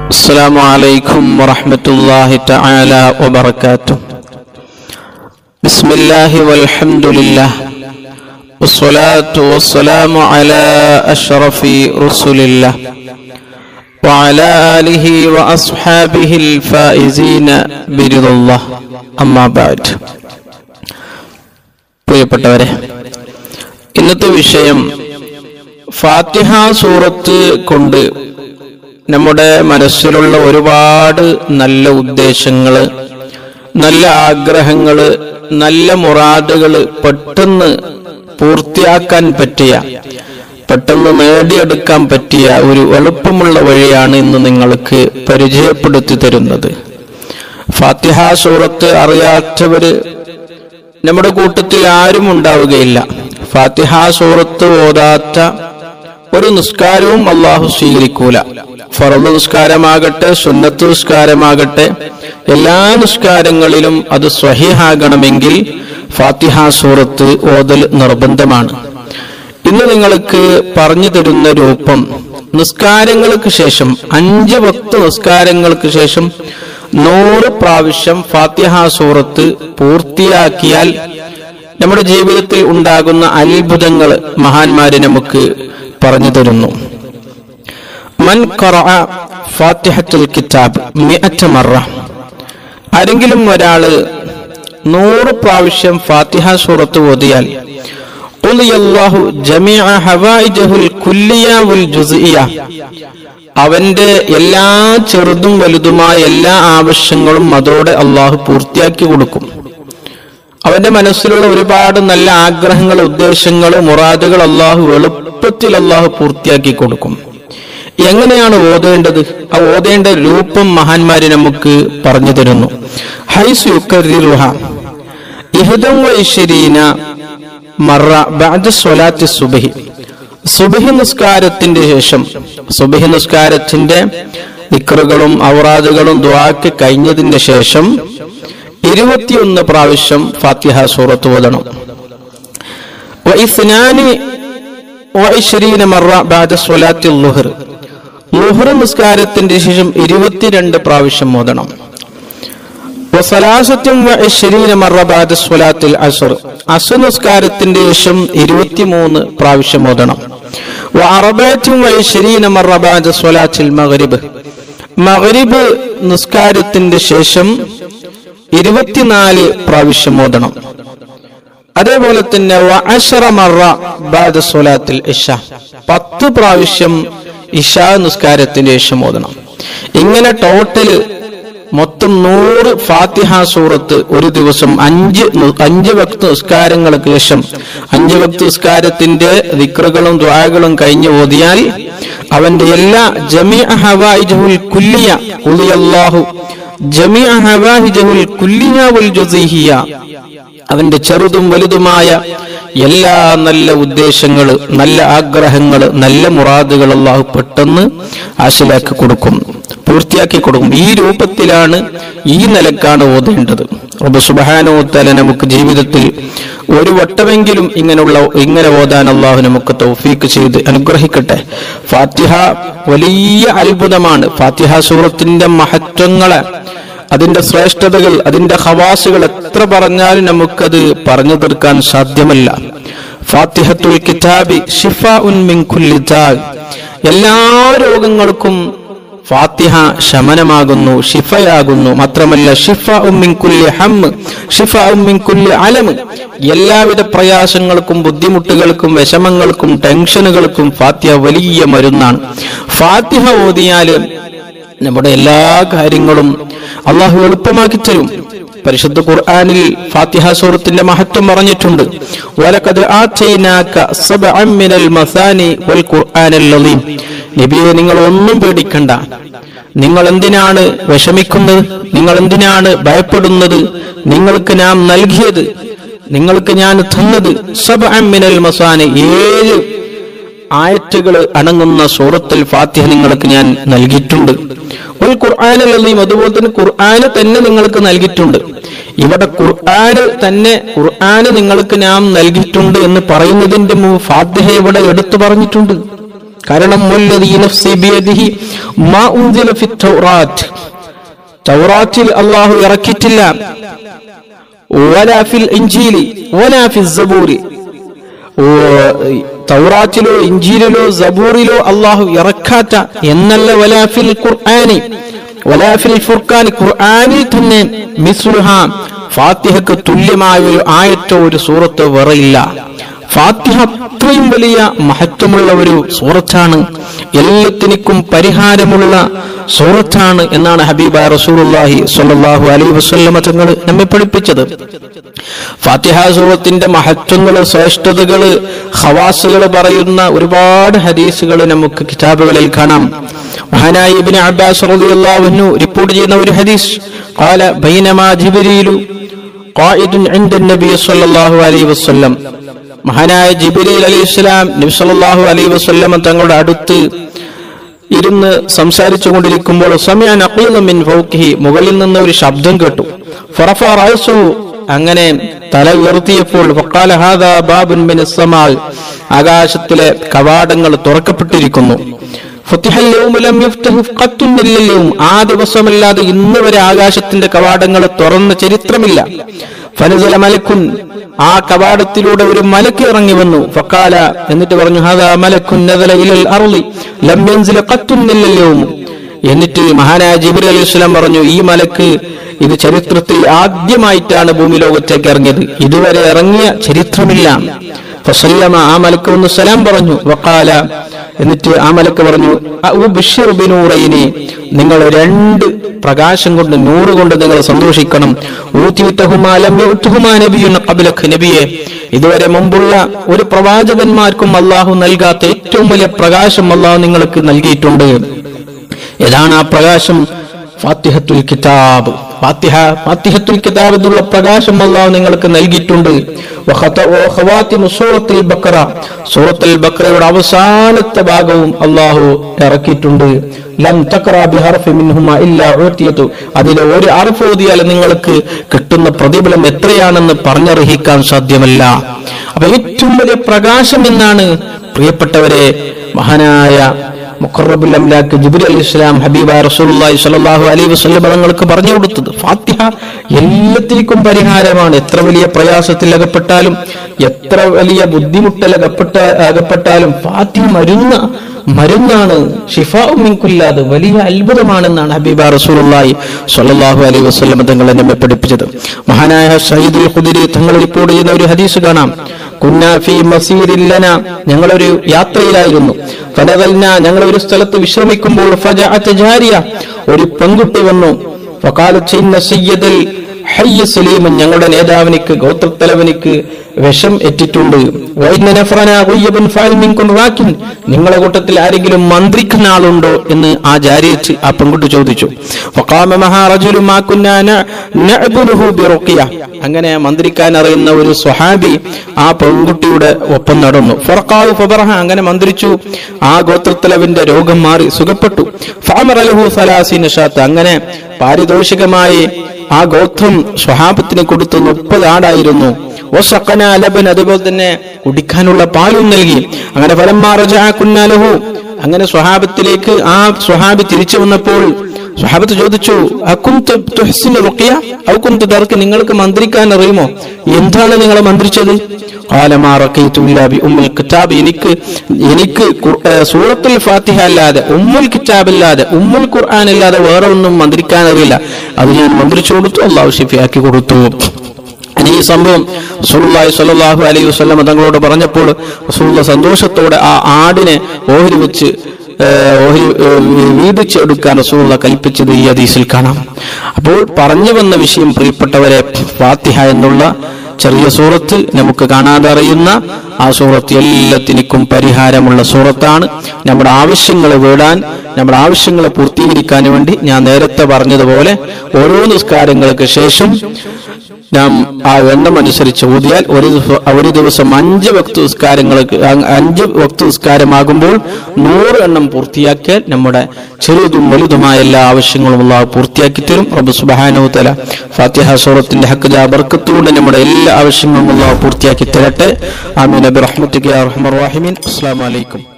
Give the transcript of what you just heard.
السلام عليكم ورحمة الله تعالى وبركاته بسم الله والحمد لله والصلاة والسلام على أشرف رسل الله وعلى آله وأصحابه الفائزين برضا الله أما بعد പ്രിയപ്പെട്ടവരെ ഇന്നത്തെ വിഷയം ഫാത്തിഹ സൂറത്ത് കൊണ്ട് നമ്മുടെ മനസ്സിലുള്ള ഒരുപാട് നല്ല ഉദ്ദേശങ്ങള് നല്ല ആഗ്രഹങ്ങള് നല്ല മുറാദുകള് പെട്ടെന്ന് പൂർത്തിയാക്കാൻ പറ്റിയ പെട്ടെന്ന് നേടിയെടുക്കാൻ പറ്റിയ ഒരു എളുപ്പമുള്ള വഴിയാണ് ഇന്ന് നിങ്ങൾക്ക് പരിചയപ്പെടുത്തി തരുന്നത് ഫാത്തിഹ സൂറത്ത് അറിയാത്തവര് നമ്മുടെ കൂട്ടത്തിൽ ആരും ഉണ്ടാവുകയില്ല ഫാത്തിഹ സൂറത്ത് ഓതാത്ത ഒരു നിസ്കാരവും അള്ളാഹു സ്വീകരിക്കൂല ഫറദ് നിസ്കാരമാകട്ടെ സുന്നത്ത് നിസ്കാരമാകട്ടെ എല്ലാ നിസ്കാരങ്ങളിലും അത് സ്വഹിഹാകണമെങ്കിൽ ഫാത്തിഹ സൂറത്ത് ഓതൽ നിർബന്ധമാണ് ഇന്ന് നിങ്ങൾക്ക് പറഞ്ഞു തരുന്ന രൂപം നിസ്കാരങ്ങൾക്ക് ശേഷം അഞ്ച് വക്ത് നിസ്കാരങ്ങൾക്ക് ശേഷം നൂറ് പ്രാവശ്യം ഫാത്തിഹ സൂറത്ത് പൂർത്തിയാക്കിയാൽ നമ്മുടെ ജീവിതത്തിൽ ഉണ്ടാകുന്ന അത്ഭുതങ്ങൾ മഹാന്മാര് നമുക്ക് പറഞ്ഞു തരുന്നു മൻ ഖറഅ ഫാത്തിഹത്തുൽ കിതാബ് മിഅത്ത മറ ആരെങ്കിലും ഒരാള് നൂറ് പ്രാവശ്യം ഫാത്തിഹ സൂറത്ത് ഓതിയാൽ ഖുലിയല്ലാഹു ജമീഅ ഹവായിജഹുൽ കുല്ലിയ വൽ ജുസ്ഇയ അവന്റെ എല്ലാ ചെറുതും വലുതുമായ എല്ലാ ആവശ്യങ്ങളും അതോടെ അള്ളാഹു പൂർത്തിയാക്കി കൊടുക്കും അവന്റെ മനസ്സിലുള്ള ഒരുപാട് നല്ല ആഗ്രഹങ്ങൾ ഉദ്ദേശങ്ങൾ മുറാദുകൾ അള്ളാഹു എളുപ്പത്തിൽ അള്ളാഹു പൂർത്തിയാക്കി കൊടുക്കും എങ്ങനെയാണ് ഓതേണ്ടത് ആ ഓതേണ്ട രൂപം മഹാന്മാര് നമുക്ക് പറഞ്ഞു തരുന്നു ഹൈസ് യുക്കറിറുഹ ഇഹദം വൈശരീന മറ ബഅദ സ്വലാത്തി സുബഹി സുബഹി നിസ്കാരത്തിന്റെ ശേഷം സുബഹി നിസ്കാരത്തിന്റെ ദിക്റുകളും ഔറാദുകളും ദ്വാക്ക് കഴിഞ്ഞതിന്റെ ശേഷം ഇരുപത്തിയൊന്ന് പ്രാവശ്യം ഫാത്തിഹ സൂറത്ത് ഓതണം വഇസ്നാനി വഇശ്രീന മറ ബഅദ സ്വലാത്തി ളുഹർ ളുഹർ നിസ്കാരത്തിന്റെ ശേഷം ഇരുപത്തിരണ്ട് പ്രാവശ്യം ഓതണം വസലാസത്തും വഇശ്രീന മറ ബഅദ സ്വലാത്തിൽ അസ്ർ അസ്ർ നിസ്കാരത്തിന്റെ ശേഷം ഇരുപത്തിമൂന്ന് പ്രാവശ്യം ഓതണം വഅറബഅത്തും വഇശ്രീന മറ ബഅദ സ്വലാത്തിൽ മഗ്രിബ് മഗ്രിബ് നിസ്കാരത്തിന്റെ ശേഷം ഇരുപത്തിനാല് പ്രാവശ്യം ഓതണം അതേപോലെ തന്നെ വഅശറ മറ ബഅദ സ്വലാത്തിൽ ഇഷ പത്ത് പ്രാവശ്യം ഇഷാ നിസ്കാരത്തിന്റെ ശേഷം ഓതണം ഇങ്ങനെ ടോട്ടല് മൊത്തം നൂറ് ഫാത്തിഹ സൂറത്ത് ഒരു ദിവസം അഞ്ച് നി- അഞ്ച് വക്ത് നിസ്കാരങ്ങൾക്ക് ശേഷം അഞ്ച് വക്ത് നിസ്കാരത്തിന്റെ ദിക്റുകളും ദ്വാകളും കഴിഞ്ഞ് ഓതിയാൽ അവന്റെ എല്ലാ ജമീഅ ഹവായിജഹുൽ കുല്ലിയ ഖുലിയല്ലാഹു ജമീഅ ഹവായിജഹുൽ കുല്ലിയ വൽ ജുസിഹിയ അവന്റെ ചെറുതും വലുതുമായ എല്ലാ നല്ല ഉദ്ദേശങ്ങള് നല്ല ആഗ്രഹങ്ങള് നല്ല മുറാദുകൾ അള്ളാഹു പെട്ടെന്ന് ആശലാക്കി കൊടുക്കും പൂർത്തിയാക്കി കൊടുക്കും ഈ രൂപത്തിലാണ് ഈ നിലക്കാണ് ഓതേണ്ടത് റബ്ബ് സുബ്ഹാനഹു വതആല നമുക്ക് ജീവിതത്തിൽ ഒരു വട്ടമെങ്കിലും ഇങ്ങനെയുള്ള ഇങ്ങനെ ഓതാൻ അള്ളാഹു നമുക്ക് തൗഫീക്ക് ചെയ്ത് അനുഗ്രഹിക്കട്ടെ ഫാത്തിഹ വലിയ അത്ഭുതമാണ് ഫാത്തിഹ സൂറത്തിന്റെ മഹത്വങ്ങളെ അതിന്റെ ശ്രേഷ്ഠതകൾ അതിന്റെ ഹവാസുകൾ എത്ര പറഞ്ഞാലും നമുക്കത് പറഞ്ഞു തീർക്കാൻ സാധ്യമല്ല ഫാത്തിഹത്തുൽ കിതാബി ഷിഫ ഉൻ മിൻ കുല്ലി ദാ. എല്ലാ രോഗങ്ങൾക്കും ഫാത്തിഹ ശമനമാകുന്നു ഷിഫയാകുന്നു മാത്രമല്ല ഷിഫ ഉമ്മിൻ കുല്ലി ഹം ഷിഫ ഉമ്മിൻ കുല്ലി അലം എല്ലാവിധ പ്രയാസങ്ങൾക്കും ബുദ്ധിമുട്ടുകൾക്കും വിഷമങ്ങൾക്കും ടെൻഷനുകൾക്കും ഫാത്തിഹ വലിയ മരുന്നാണ് ഫാത്തിഹ ഓതിയാല് നമ്മുടെ എല്ലാ കാര്യങ്ങളും അള്ളാഹു എളുപ്പമാക്കി തരും പരിശുദ്ധ ഖുർആനിൽ ഫാത്തിഹ സൂറത്തിന്റെ മഹത്വം പറഞ്ഞിട്ടുണ്ട് വലഖദ് ആതൈനാക സബ്അൻ മിനൽ മസാനി വൽ ഖുർആനൽ അലീം നബിയെ നിങ്ങൾ ഒന്നും പേടിക്കണ്ട നിങ്ങൾ എന്തിനാണ് വിഷമിക്കുന്നത് നിങ്ങൾ എന്തിനാണ് ഭയപ്പെടുന്നത് നിങ്ങൾക്ക് നാം നൽകിയത് നിങ്ങൾക്ക് ഞാൻ തന്നത് സബ്അൻ മിനൽ മസാനി ഏഴ് ആയത്തുകൾ അടങ്ങുന്ന സൂറത്തുൽ ഫാത്തിഹ നിങ്ങൾക്ക് ഞാൻ നൽകിയിട്ടുണ്ട് ഒരു ഖുർആാനല്ലീം അതുപോലെ തന്നെ ഖുർആന് തന്നെ നിങ്ങൾക്ക് നൽകിയിട്ടുണ്ട് ഇവിടെ ഖുർആന് തന്നെ ഖുർആന് നിങ്ങൾക്ക് നാം നൽകിയിട്ടുണ്ട് എന്ന് പറയുന്നതിന്റെ മുമ്പ് ഫാത്തിഹ ഇവിടെ എടുത്തു പറഞ്ഞിട്ടുണ്ട് കാരണം വല്ലദീ നഫ്സി ബിയദിഹി മാ ഉൻസില ഫി തൗറാത്ത് തൗറാത്തിൽ അള്ളാഹു ഇറക്കിയിട്ടില്ല വലാ ഫിൽ ഇഞ്ചീലി വലാ ഫിൽ സബൂരി ഓ, തൗറാത്തിലോ ഇഞ്ചീലിലോ സബൂറിലോ അള്ളാഹു ഇറക്കാത്ത എന്നല്ല വലാഫിൽ ഖുർആനി വലാഫിൽ ഫുർഖാൻ ഖുർആനിൽ തന്നെ മിസ്ലുഹ ഫാത്തിഹക്ക് തുല്യമായ ഒരു ആയത്തോ ഒരു സൂറത്തോ വേറെയില്ല ഫാത്തിഹ അത്രയും വലിയ മഹത്വമുള്ള ഒരു സൂറത്താണ് എല്ലാത്തിനും പരിഹാരമുള്ള സൂറത്താണ് എന്നാണ് ഹബീബ റസൂലുള്ളാഹി സ്വല്ലല്ലാഹു അലൈഹി വസല്ലമ തങ്ങൾ നമ്മെ പഠിപ്പിച്ചത് ഫാത്തിഹ സൂറത്തിന്റെ മഹത്വങ്ങള് ശ്രേഷ്ഠതകള് ഹവാസുകൾ പറയുന്ന ഒരുപാട് ഹദീസുകൾ നമുക്ക് കിതാബുകളിൽ കാണാം മഹാനായ ഇബ്നു അബ്ബാസ് റളിയല്ലാഹു അൻഹു റിപ്പോർട്ട് ചെയ്യുന്ന ഒരു ഹദീസ് قال بينما جبريل قائد عند النبي صلى الله عليه وسلم മഹാനായ ജിബിലീൽ അലൈഹി ഇസ്ലാം നബി സല്ലല്ലാഹു അലൈഹി വസല്ലം തങ്ങളുടെ അടുത്ത് ഇരുന്ന് സംസാരിച്ചു കൊണ്ടിരിക്കുമ്പോൾ സമയാൻ മിൻ ഫൗക്കിഹി മുകളിൽ നിന്ന് ഒരു ശബ്ദം കേട്ടു ഫറഫ റഅസു അങ്ങനെ തല ഉയർത്തിയപ്പോൾ ഫഖാല ഹാദാ ബാബുൻ മിൻ അസ്സമാൽ ആകാശത്തിലെ കവാടങ്ങൾ തുറക്കപ്പെട്ടിരിക്കുന്നു ഫുത്തിഹൽ യൗമ ലം യുഫ്തഹ് ഖത്തുൻ ഇല്ലൽ യൗം. ആ ദിവസമല്ലാതെ ഇന്ന് വരെ ആകാശത്തിന്റെ കവാടങ്ങൾ തുറന്ന ചരിത്രമില്ല ഫനസല മലക്കുൻ ആ കവാടത്തിലൂടെ ഒരു മലക്ക് ഇറങ്ങി വന്നു ഫക്കാല എന്നിട്ട് പറഞ്ഞു ഹദാ മലക്കുൻ നദല ഇലൽ അർളി ലം യൻസില ഖത്തുൻ ഇല്ലൽ യൗം. എന്നിട്ട് മഹാനായ ജിബ്രീൽ അലൈഹി സ്വലാം പറഞ്ഞു ഈ മലക്ക് ഇത് ചരിത്രത്തിൽ ആദ്യമായിട്ടാണ് ഭൂമി ലോകത്തേക്ക് ഇറങ്ങിയത് ഇതുവരെ ഇറങ്ങിയ ചരിത്രമില്ല ഫസല്ലമ ആ മലക്ക് ഒന്ന് സലാം പറഞ്ഞു വക്കാല എന്നിട്ട് ആ മലക്ക് പറഞ്ഞു "അഉ ബിശ്ശിർ ബിനൂറൈനി നിങ്ങൾ രണ്ട് പ്രകാശം കൊണ്ട് നൂറ് കൊണ്ട് നിങ്ങൾ സന്തോഷിക്കണം ഊതീതഹുമാ ലം യുഅ്തുഹുമാ നബിയ്യുൻ ഖബ്ലക നബിയെ ഇതുവരെ മുമ്പുള്ള ഒരു പ്രവാചകന്മാർക്കും അള്ളാഹു നൽകാത്ത ഏറ്റവും വലിയ പ്രകാശം അള്ളാഹു നിങ്ങൾക്ക് നൽകിയിട്ടുണ്ട് ഏതാണ് ആ പ്രകാശം ഫാത്തിഹത്തുൽ കിതാബ് ഫാത്തിഹ ഫാത്തിഹത്തുൽ കിതാബ് എന്നുള്ള പ്രകാശം അള്ളാഹു നിങ്ങൾക്ക് നൽകിയിട്ടുണ്ട് വഖത- വഖവാത്തിമു സൂറത്തുൽ ബക്കറ സൂറത്തുൽ ബക്കറയുടെ അവസാനത്തെ ഭാഗവും അള്ളാഹു ഇറക്കിയിട്ടുണ്ട് ലം തഖറ ബിഹർഫി മിൻഹുമ ഇല്ലാ ഊതിയതു അതിലെ ഒരു അർഫ് ഓതിയാൽ നിങ്ങൾക്ക് കിട്ടുന്ന പ്രതിഫലം എത്രയാണെന്ന് പറഞ്ഞറിയിക്കാൻ സാധ്യമല്ല അപ്പൊ ഏറ്റവും വലിയ പ്രകാശം എന്നാണ് പ്രിയപ്പെട്ടവരെ മഹാനായ മുഖറബുൽ അംലാക്ക് ജിബ്രി അലി ഇസ്ലാം ഹബീബ റസൂലുള്ളാഹി സ്വല്ലല്ലാഹു അലൈഹി വസല്ലം തങ്ങൾക്ക് പറഞ്ഞു കൊടുത്തത് ഫാത്തിഹ എല്ലാത്തിനും പരിഹാരമാണ് എത്ര വലിയ പ്രയാസത്തിൽ അകപ്പെട്ടാലും എത്ര വലിയ ബുദ്ധിമുട്ടൽ അകപ്പെട്ട അകപ്പെട്ടാലും ഫാത്തിഹ മരുന്ന മരുന്നാണ് ഷിഫാഉ മിൻകുല്ലാതെ വലിയ അത്ഭുതമാണെന്നാണ് ഹബീബ റസൂലുള്ളാഹി സ്വല്ലല്ലാഹു അലൈഹി വസല്ലം തങ്ങൾ നമ്മെ പഠിപ്പിച്ചത് മഹാനായ സയ്യിദുൽ ഖുദരി തങ്ങൾ റിപ്പോർട്ട് ചെയ്യുന്ന ഒരു ഹദീസ് കാണാം കുന്നാ ഫീ മസീരിൻ ലനാ ഞങ്ങളൊരു യാത്രയിലായിരുന്നു ഫനദൽന ഞങ്ങൾ ഒരു സ്ഥലത്ത് വിശ്രമിക്കുമ്പോൾ ഫജഅത്ത് ജാരിയ ഒരു പെൺകുട്ടി വന്നു ഫഖാലത്ത് ഇന്ന സയ്യിദൽ ഹയ്യ സലീമൻ ഞങ്ങളുടെ നേതാവിനിക്ക് ഗോത്രത്തലവനിക്ക് വിഷം എറ്റിട്ടുണ്ട് വൈദ്യ നഫ്രന ഗുയ്യബൻ ഫഅൽ മിൻകുൻ റാക്കിൻ നിങ്ങളുടെ കൂട്ടത്തിൽ ആരെങ്കിലും മന്ത്രിക്കുന്ന ആളുണ്ടോ എന്ന് ആ ജാരിയച്ച് ആ പെൺകുട്ടി ചോദിച്ചു ഫഖാമ മഹാ റജുലു മാ കുന്നാ ന- നഅ്ബുദുഹു ബിറുഖിയ അങ്ങനെ മന്ത്രിക്കാൻ അറിയുന്ന ഒരു സ്വഹാബി ആ പെൺകുട്ടിയുടെ ഒപ്പം നടന്നു ഫറഖാഹു ഫബറഹ അങ്ങനെ മന്ത്രിച്ചു ആ ഗോത്രത്തലവിന്റെ രോഗം മാറി സുഖപ്പെട്ടു ഫഅമറലഹു സലാസീന ഷാത്ത് അങ്ങനെ പാരിതോഷികമായി ആ ഗോത്രം സ്വഹാബത്തിന് കൊടുത്തു മുപ്പത് ആടായിരുന്നു വസഖന ലബൻ അതുപോലെ തന്നെ കുടിക്കാനുള്ള പാലും നൽകി അങ്ങനെ ഫലമാറജാക്കുന്നാലഹു അങ്ങനെ സ്വഹാബത്തിലേക്ക് ആ സ്വഹാബി തിരിച്ചു വന്നപ്പോൾ സ്വഹാബത്ത് ചോദിച്ചു അക്കുന്ത് തുഹ്സിനു റുഖിയ ഔ കുന്ത് ദർക്ക് നിങ്ങൾക്ക് മന്ത്രിക്കാൻ അറിയുമോ എന്താണ് നിങ്ങൾ മന്ത്രിച്ചത് ഖാല മാ റഖീതു ഇല്ലാ ബി ഉമ്മുൽ കിതാബ് എനിക്ക് എനിക്ക് ഖുർ- ഏ, സൂറത്തുൽ ഫാത്തിഹ അല്ലാതെ ഉമ്മുൽ കിതാബ് അല്ലാതെ ഉമ്മുൽ ഖുർആൻ അല്ലാതെ വേറെ ഒന്നും മന്ത്രിക്കാൻ അറിയില്ല അത് ഞാൻ മന്ത്രിച്ചു കൊടുത്തു അള്ളാഹു ഷിഫിയാക്കി കൊടുത്തു ഇനി ഈ സംഭവം റസൂലുള്ളാഹി സ്വല്ലല്ലാഹു അലൈഹി വസല്ലം തങ്ങളോട് പറഞ്ഞപ്പോൾ റസൂലുള്ള സന്തോഷത്തോടെ ആ ആടിനെ ഓഹരി വെച്ച് ഏഹ്, ഓഹരി ഏഹ്, വീതിച്ചെടുക്കാൻ റസൂലുള്ള കൽപ്പിച്ചത് ഈ ഹദീസിൽ കാണാം അപ്പോൾ പറഞ്ഞു വന്ന വിഷയം പ്രിയപ്പെട്ടവരെ ഫാത്തിഹ എന്നുള്ള ചെറിയ സൂറത്ത് നമുക്ക് കാണാതെ അറിയുന്ന ആ സൂറത്ത് എല്ലാത്തിനും പരിഹാരമുള്ള സൂറത്താണ് നമ്മുടെ ആവശ്യങ്ങൾ വീടാൻ നമ്മുടെ ആവശ്യങ്ങളെ പൂർത്തീകരിക്കാൻ വേണ്ടി ഞാൻ നേരത്തെ പറഞ്ഞതുപോലെ ഓരോ നിസ്കാരങ്ങൾക്ക് ശേഷം നാം ആ എണ്ണം അനുസരിച്ച് ഊതിയാൽ ഒരു ദിവസം ഒരു ദിവസം അഞ്ച് വക്ത നിസ്കാരങ്ങൾക്ക് അ- അഞ്ച് വക്ത നിസ്കാരമാകുമ്പോൾ നൂറ് എണ്ണം പൂർത്തിയാക്കിയാൽ നമ്മുടെ ചെറുതും വലുതുമായ എല്ലാ ആവശ്യങ്ങളും അള്ളാഹു പൂർത്തിയാക്കി തരും റബ്ബ് സുബ്ഹാനഹു തആല ഫാത്തിഹ സൂറത്തിന്റെ ഹക്ക് ബർക്കത്തുകൊണ്ട് നമ്മുടെ എല്ലാ ആവശ്യങ്ങളും അള്ളാഹു പൂർത്തിയാക്കി തരട്ടെ ആമീൻ ബിറഹ്മത്തിക യാ അർഹമർ റഹീമീൻ അസ്സലാമു അലൈക്കും